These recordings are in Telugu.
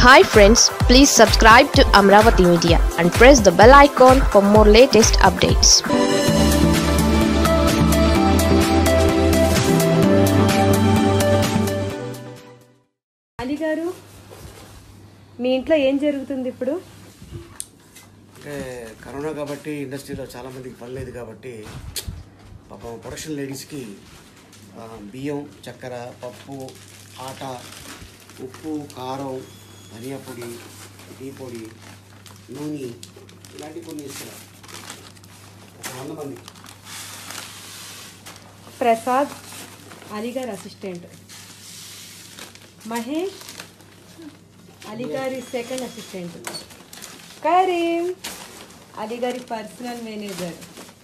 hi friends please subscribe to Amaravati media and press the bell icon for more latest updates Ali గారు మీ ఇంట్లో ఏం జరుగుతుంది ఇప్పుడు అంటే కరోనా కాబట్టి ఇండస్ట్రీలో చాలా మందికి పని లేదు కాబట్టి పాపం ప్రొడక్షన్ లేడీస్కి ఆ, బియ్యం చక్కెర పప్పు ఆట ఉప్పు కారం ధనియా పొడి టీ పొడి నూనె ఇలాంటివి కొన్ని ఇస్తున్నారు ఒక వంద మంది ప్రసాద్ అలీ గారి అసిస్టెంట్ మహేష్ అలీ గారి సెకండ్ అసిస్టెంట్ కరీం అలీ గారి పర్సనల్ మేనేజర్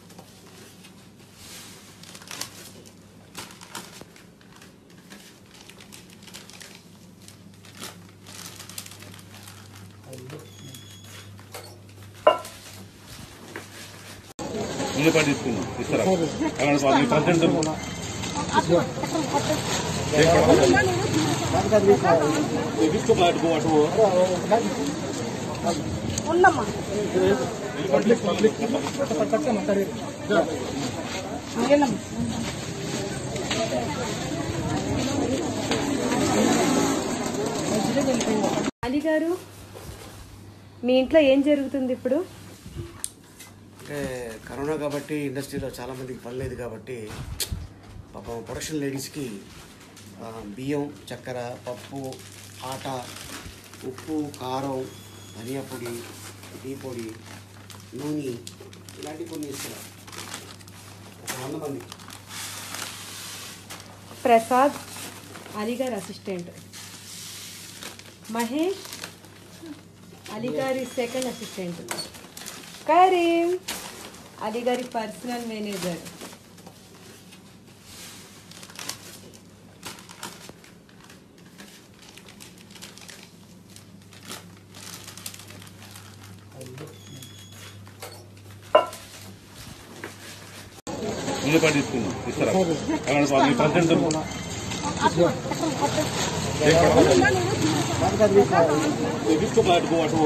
ముందు పని తీసుకుందాం ఇస్తారా అలాంటి వాళ్ళ ప్రెసిడెంట్ తీసుకో అటు అటు అలీ గారు మీ ఇంట్లో ఏం జరుగుతుంది ఇప్పుడు అంటే కరోనా కాబట్టి ఇండస్ట్రీలో చాలా మందికి పని లేదు కాబట్టి పాపం ప్రొడక్షన్ లేడీస్కి ఆ, బియ్యం చక్కెర పప్పు ఆట ఉప్పు కారం ధనియా పొడి టీ పొడి నూనె ఇలాంటివి కొన్ని ఇస్తున్నారు ఒక వంద మంది ప్రసాద్ అలీ గారి అసిస్టెంట్ మహేష్ అలీ గారి సెకండ్ అసిస్టెంట్ కరీం అలీ గారి పర్సనల్ మేనేజర్ ముందు పని తీసుకుందాం ఇస్తారా అలాంటి వాళ్ళ ప్రెసిడెంట్ తీసుకో అటు అటు